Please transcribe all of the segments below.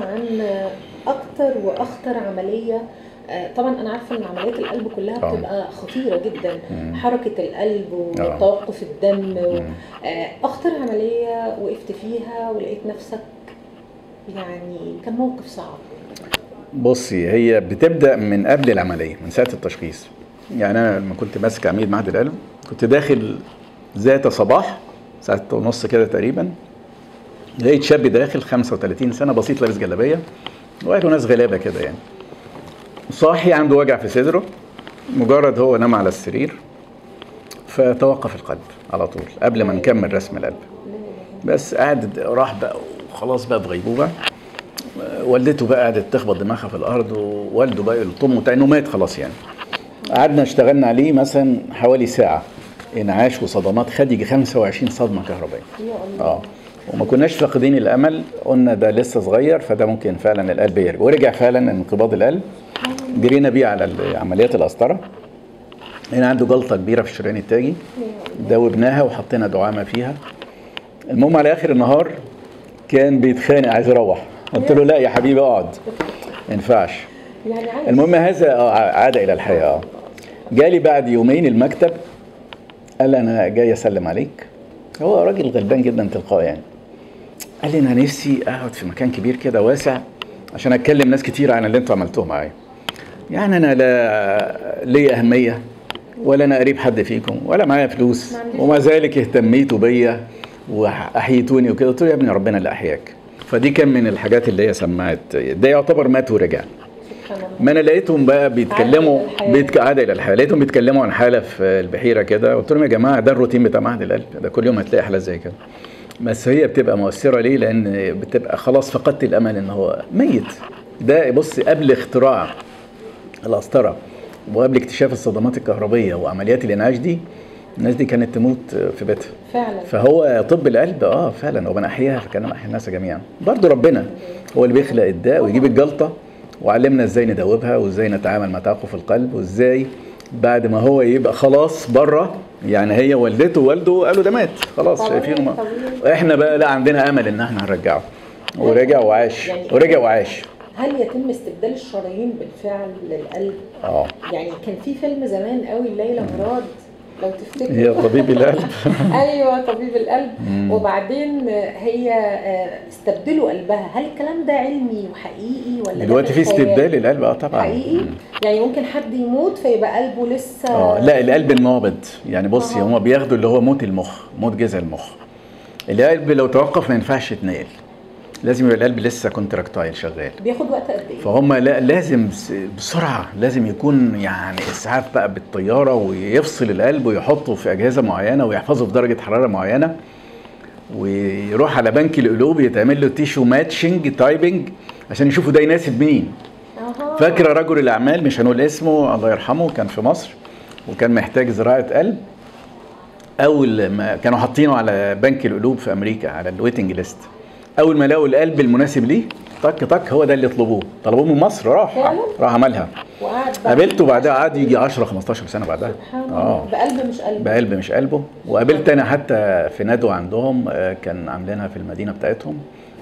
عن اكتر واخطر عمليه آه، طبعا انا عارفه ان عمليات القلب كلها طبعاً. بتبقى خطيره جدا مم. حركه القلب آه. وتوقف الدم و- مم. آه، اخطر عمليه وقفت فيها ولقيت نفسك يعني كان موقف صعب بصي هي بتبدا من قبل العمليه من ساعه التشخيص يعني انا لما كنت ماسك عميد معهد القلب كنت داخل ذات صباح ساعه ونص كده تقريبا لقيت شاب داخل 35 سنه بسيط لابس جلابيه وقالوا ناس غلابه كده يعني صاحي عنده وجع في صدره مجرد هو نام على السرير فتوقف القلب على طول قبل ما نكمل رسم القلب بس قعد راح بقى وخلاص بقى في غيبوبه والدته بقى قعدت تخبط دماغها في الارض ووالده بقى يلطمه بتاع انه مات خلاص يعني قعدنا اشتغلنا عليه مثلا حوالي ساعه انعاش وصدمات خد يجي 25 صدمه كهربائيه يا الله اه وما كناش فاقدين الامل قلنا ده لسه صغير فده ممكن فعلا القلب يرجع ورجع فعلا انقباض القلب جرينا بيه على ال- عمليات القسطره هنا عنده جلطه كبيره في الشريان التاجي دوبناها وحطينا دعامه فيها المهم على اخر النهار كان بيتخانق عايز يروح قلت له لا يا حبيبي اقعد ما ينفعش يعني عايز المهم هذا آه، عاد الى الحياه آه. جالي بعد يومين المكتب قال لي انا جاي اسلم عليك هو راجل غلبان جدا تلقائي يعني قال لي انا نفسي اقعد في مكان كبير كده واسع عشان اتكلم ناس كتير عن اللي انتوا عملتوه معايا يعني انا لا ليا اهميه ولا انا قريب حد فيكم ولا معايا فلوس ما عنديش ومع ذلك اهتميتوا بيا واحيتوني وكده قلت له يا ابني ربنا اللي احياك فدي كان من الحاجات اللي هي سمعت ده يعتبر مات ورجع سبحان الله ما انا لقيتهم بقى بيتكلموا عادة للحياة. بيتك... عادة الى الحياه لقيتهم بيتكلموا عن حاله في البحيره كده قلت لهم يا جماعه ده الروتين بتاع معهد القلب ده كل يوم هتلاقي حالات زي كده بس هي بتبقى مؤثره ليه لان بتبقى خلاص فقدت الامل ان هو ميت ده بص قبل اختراع القسطره وقبل اكتشاف الصدمات الكهربيه وعمليات الانعاش دي الناس دي كانت تموت في بيتها فعلا فهو طب القلب اه فعلا ومن احياها فكان احيا الناس جميعا برضه ربنا هو اللي بيخلق الداء ويجيب الجلطه وعلمنا ازاي ندوبها وازاي نتعامل مع توقف القلب وازاي بعد ما هو يبقى خلاص بره يعني هي والدته ووالده قالوا ده مات خلاص طبيعي، شايفينه ما- طبيعي. احنا بقى لا عندنا امل ان احنا هنرجعه ورجع وعاش يعني- ورجع وعاش هل يتم استبدال الشرايين بالفعل للقلب؟ اه يعني كان في فيلم زمان قوي ليلى مراد لو تفتكر هي طبيب القلب ايوه طبيب القلب وبعدين هي آه، استبدلوا قلبها هل الكلام ده علمي وحقيقي ولا ده دلوقتي في خيال؟ استبدال للقلب اه طبعا حقيقي مم. يعني ممكن حد يموت فيبقى قلبه لسه اه لا القلب النابض يعني بصي آه. هما بياخدوا اللي هو موت المخ موت جذع المخ القلب لو توقف ما ينفعش يتنقل لازم يبقى القلب لسه كونتراكتايل شغال بياخد وقت قد ايه؟ فهم لا لازم س- بسرعه لازم يكون يعني اسعاف بقى بالطياره ويفصل القلب ويحطه في اجهزه معينه ويحفظه في درجه حراره معينه ويروح على بنك القلوب يتعمل له تيشو ماتشنج تايبنج عشان يشوفوا ده يناسب مين أها. فاكره رجل الاعمال مش هنقول اسمه الله يرحمه كان في مصر وكان محتاج زراعه قلب اول ما كانوا حاطينه على بنك القلوب في امريكا على الويتنج ليست اول ما لقوا القلب المناسب ليه طك طك هو ده اللي يطلبوه طلبوه من مصر راح فعلا؟ راح عملها وقعد بعد- قابلته بعدها قعد يجي 10 15 سنه بعدها سبحان الله اه بقلب مش قلب بقلب مش قلبه وقابلت انا حتى في ندوه عندهم آه، كان عاملينها في المدينه بتاعتهم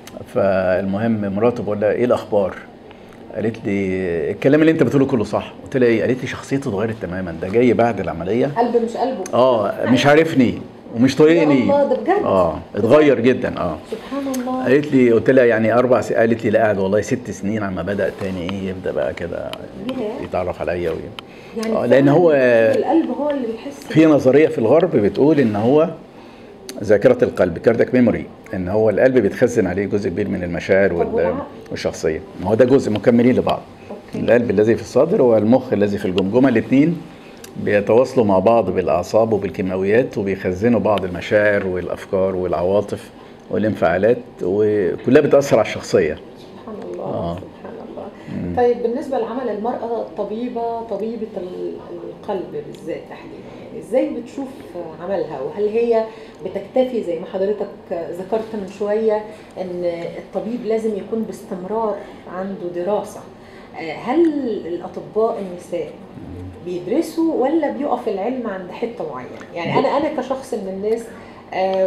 فالمهم مراته بقول لها ايه الاخبار قالت لي الكلام اللي انت بتقوله كله صح قلت لها ايه قالت لي شخصيته اتغيرت تماما ده جاي بعد العمليه قلب مش قلبه اه مش عارفني ومش طايقني يا الله، ده بجد؟ اه اتغير جدا اه سبحان الله قالت لي قلت لها يعني اربع س... قالت لي لا قاعد والله ست سنين عما بدا تاني ايه يبدا بقى كده ياه. يتعرف عليا وي... يعني آه، لأن فعلاً هو- القلب هو اللي بيحس في نظريه في الغرب بتقول ان هو ذاكره القلب كاردك ميموري ان هو القلب بيتخزن عليه جزء كبير من المشاعر طب وال... والعقل؟ والشخصيه ما هو ده جزء مكملين لبعض أوكي. القلب الذي في الصدر والمخ الذي في الجمجمه الاثنين بيتواصلوا مع بعض بالاعصاب وبالكيماويات وبيخزنوا بعض المشاعر والافكار والعواطف والانفعالات وكلها بتاثر على الشخصيه سبحان الله آه. سبحان الله طيب بالنسبه لعمل المراه الطبيبه طبيبه ال- القلب بالذات تحديدا يعني ازاي بتشوف عملها وهل هي بتكتفي زي ما حضرتك ذكرت من شويه ان الطبيب لازم يكون باستمرار عنده دراسه آه، هل الاطباء النساء بيدرسوا ولا بيقف العلم عند حته معينه يعني انا انا كشخص من الناس آه،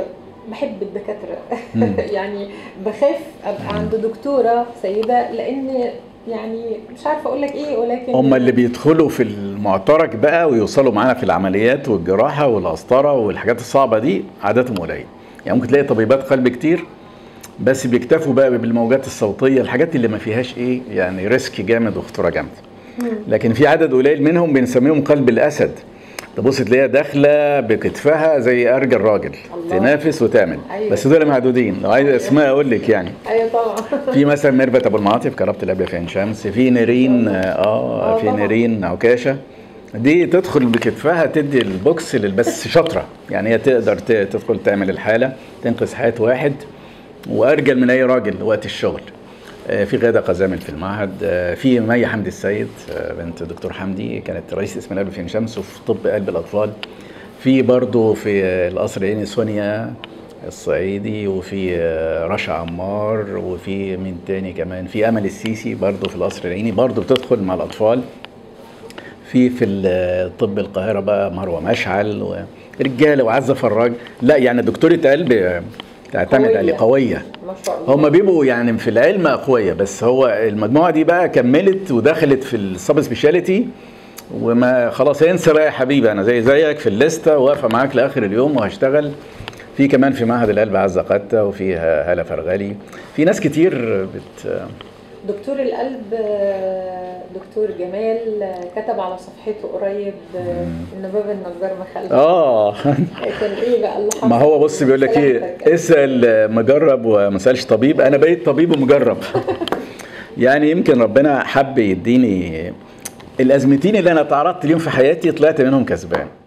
بحب الدكاتره مم. يعني بخاف ابقى عند دكتوره سيده لان يعني مش عارفه اقول لك ايه ولكن هم اللي بيدخلوا في المعترك بقى ويوصلوا معانا في العمليات والجراحه والقسطره والحاجات الصعبه دي عددهم قليل يعني ممكن تلاقي طبيبات قلب كتير بس بيكتفوا بقى بالموجات الصوتيه الحاجات اللي ما فيهاش ايه يعني ريسك جامد وخطوره جامده مم. لكن في عدد قليل منهم بنسميهم قلب الاسد تبص تلاقيها داخله بكتفها زي ارجل راجل الله. تنافس وتعمل أيوة. بس دول معدودين لو عايز اسماء اقول لك يعني ايوه طبعا في مثلا ميرفت ابو المعاطي كربت القلب في عين شمس في نيرين اه آه في طبعا. نيرين عكاشه دي تدخل بكتفها تدي البوكس لل- بس شاطره يعني هي تقدر ت- تدخل تعمل الحاله تنقذ حياه واحد وارجل من اي راجل وقت الشغل آه، في غاده قزامل في المعهد آه، في مي حمدي السيد آه، بنت دكتور حمدي كانت رئيس اسم القلب في عين شمس وفي طب قلب الاطفال في برضه في آه، القصر العيني سونيا الصعيدي وفي آه، رشا عمار وفي مين تاني كمان في امل السيسي برضه في القصر العيني برضه بتدخل مع الاطفال في في ال- طب القاهره بقى مروه مشعل ورجاله وعزه فراج لا يعني دكتوره قلب آه، تعتمد قوية. عليه قويه ما شاء الله هم بيبقوا يعني في العلم اقوياء بس هو المجموعه دي بقى كملت ودخلت في السب سبيشاليتي وما خلاص انسى بقى يا حبيبي انا زي زيك في الليسته واقفه معاك لاخر اليوم وهشتغل في كمان في معهد القلب عزه قته وفي هاله فرغلي في ناس كتير بت دكتور القلب آه، دكتور جمال آه، كتب على صفحته قريب آه، ان باب النجار مخلف اه كان ايه بقى اللي حصل ما هو بص بيقول لك ايه سلامتك. اسال مجرب وما سالش طبيب انا بقيت طبيب ومجرب يعني يمكن ربنا حب يديني الازمتين اللي انا تعرضت ليهم في حياتي طلعت منهم كسبان